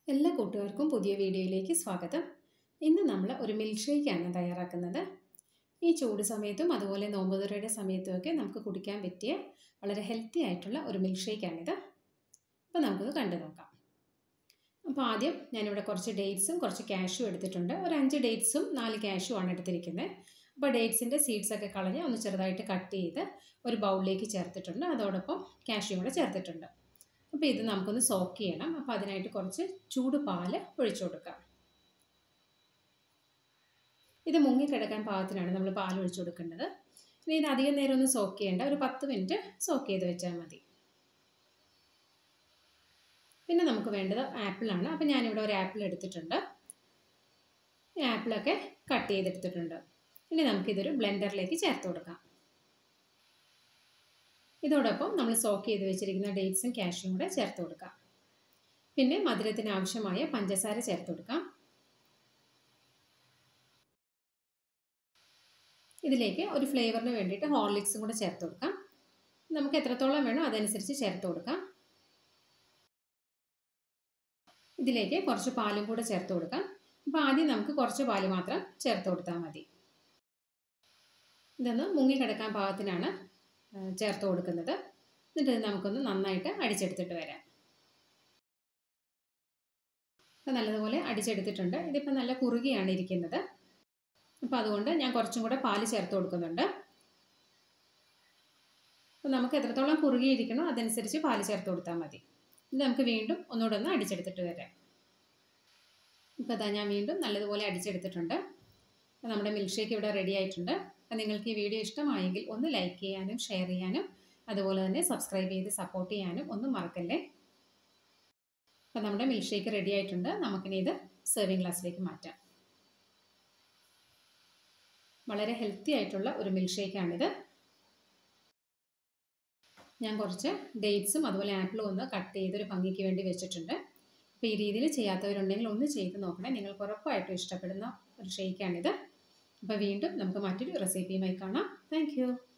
എല്ലാ കൂട്ടുകാർക്കും പുതിയ വീഡിയോയിലേക്ക് സ്വാഗതം ഇന്ന് നമ്മൾ ഒരു മിൽക്ക് ഷേക്കാണ് തയ്യാറാക്കുന്നത് ഈ ചൂട് സമയത്തും അതുപോലെ നോമ്പുതുറയുടെ സമയത്തുമൊക്കെ നമുക്ക് കുടിക്കാൻ പറ്റിയ വളരെ ഹെൽത്തി ആയിട്ടുള്ള ഒരു മിൽക്ക് ഷേക്കാണിത് അപ്പോൾ നമുക്കത് കണ്ടു നോക്കാം അപ്പോൾ ആദ്യം ഞാനിവിടെ കുറച്ച് ഡേറ്റ്സും കുറച്ച് ക്യാഷും എടുത്തിട്ടുണ്ട് ഒരു അഞ്ച് ഡേറ്റ്സും നാല് ക്യാഷും ആണ് എടുത്തിരിക്കുന്നത് അപ്പോൾ ഡേറ്റ്സിൻ്റെ സീഡ്സ് ഒക്കെ കളഞ്ഞ് ഒന്ന് ചെറുതായിട്ട് കട്ട് ചെയ്ത് ഒരു ബൗളിലേക്ക് ചേർത്തിട്ടുണ്ട് അതോടൊപ്പം ക്യാഷ്യും കൂടെ ചേർത്തിട്ടുണ്ട് അപ്പോൾ ഇത് നമുക്കൊന്ന് സോക്ക് ചെയ്യണം അപ്പോൾ അതിനായിട്ട് കുറച്ച് ചൂട് പാല് ഒഴിച്ചു കൊടുക്കാം ഇത് മുങ്ങിക്കിടക്കാൻ പാകത്തിനാണ് നമ്മൾ പാൽ ഒഴിച്ചു കൊടുക്കേണ്ടത് ഇനി ഇത് അധികം നേരം ഒന്ന് സോക്ക് ചെയ്യേണ്ട ഒരു പത്ത് മിനിറ്റ് സോക്ക് ചെയ്ത് വെച്ചാൽ മതി പിന്നെ നമുക്ക് വേണ്ടത് ആപ്പിളാണ് അപ്പോൾ ഞാനിവിടെ ഒരു ആപ്പിൾ എടുത്തിട്ടുണ്ട് ഈ ആപ്പിളൊക്കെ കട്ട് ചെയ്തെടുത്തിട്ടുണ്ട് ഇനി നമുക്കിതൊരു ബ്ലെൻഡറിലേക്ക് ചേർത്ത് കൊടുക്കാം ഇതോടൊപ്പം നമ്മൾ സോക്ക് ചെയ്ത് വെച്ചിരിക്കുന്ന ഡേറ്റ്സും ക്യാഷ്യും കൂടെ ചേർത്ത് കൊടുക്കാം പിന്നെ മധുരത്തിന് ആവശ്യമായ പഞ്ചസാര ചേർത്ത് കൊടുക്കാം ഇതിലേക്ക് ഒരു ഫ്ലേവറിന് വേണ്ടിയിട്ട് ഹോർലിക്സും കൂടെ ചേർത്ത് കൊടുക്കാം നമുക്ക് എത്രത്തോളം വേണോ അതനുസരിച്ച് ചേർത്ത് കൊടുക്കാം ഇതിലേക്ക് കുറച്ച് പാലും കൂടെ ചേർത്ത് കൊടുക്കാം അപ്പോൾ ആദ്യം നമുക്ക് കുറച്ച് പാല് മാത്രം ചേർത്ത് കൊടുത്താൽ മതി ഇതൊന്ന് മുങ്ങിക്കിടക്കാൻ പാകത്തിനാണ് ചേർത്ത് കൊടുക്കുന്നത് എന്നിട്ട് ഇത് നമുക്കൊന്ന് നന്നായിട്ട് അടിച്ചെടുത്തിട്ട് വരാം അപ്പോൾ നല്ലതുപോലെ അടിച്ചെടുത്തിട്ടുണ്ട് ഇതിപ്പോൾ നല്ല കുറുകിയാണ് ഇരിക്കുന്നത് അപ്പോൾ അതുകൊണ്ട് ഞാൻ കുറച്ചും കൂടെ പാല് ചേർത്ത് കൊടുക്കുന്നുണ്ട് അപ്പോൾ നമുക്ക് എത്രത്തോളം കുറുകിയിരിക്കണോ അതനുസരിച്ച് പാല് ചേർത്ത് കൊടുത്താൽ മതി ഇത് നമുക്ക് വീണ്ടും ഒന്നുകൂടെ ഒന്ന് അടിച്ചെടുത്തിട്ട് വരാം ഇപ്പോൾ അതാ ഞാൻ വീണ്ടും നല്ലതുപോലെ അടിച്ചെടുത്തിട്ടുണ്ട് അപ്പോൾ നമ്മുടെ മിൽക്ക് ഷേക്ക് ഇവിടെ റെഡി ആയിട്ടുണ്ട് അപ്പോൾ നിങ്ങൾക്ക് ഈ വീഡിയോ ഇഷ്ടമായെങ്കിൽ ഒന്ന് ലൈക്ക് ചെയ്യാനും ഷെയർ ചെയ്യാനും അതുപോലെ തന്നെ സബ്സ്ക്രൈബ് ചെയ്ത് സപ്പോർട്ട് ചെയ്യാനും ഒന്നും മറക്കല്ലേ അപ്പോൾ നമ്മുടെ മിൽക്ക് ഷേക്ക് റെഡി ആയിട്ടുണ്ട് നമുക്കിനി ഇത് സെർവിങ് ഗ്ലാസ്സിലേക്ക് മാറ്റാം വളരെ ഹെൽത്തി ആയിട്ടുള്ള ഒരു മിൽക്ക് ഷേക്കാണിത് ഞാൻ കുറച്ച് ഡേറ്റ്സും അതുപോലെ ആപ്പിളും ഒന്ന് കട്ട് ചെയ്തൊരു ഭംഗിക്ക് വേണ്ടി വെച്ചിട്ടുണ്ട് അപ്പോൾ ഈ രീതിയിൽ ചെയ്യാത്തവരുണ്ടെങ്കിൽ ഒന്ന് ചെയ്ത് നോക്കണേ നിങ്ങൾക്ക് ഉറപ്പായിട്ടും ഇഷ്ടപ്പെടുന്ന ഒരു ഷേക്കാണിത് അപ്പോൾ വീണ്ടും നമുക്ക് മറ്റൊരു റെസിപ്പിയുമായി കാണാം താങ്ക്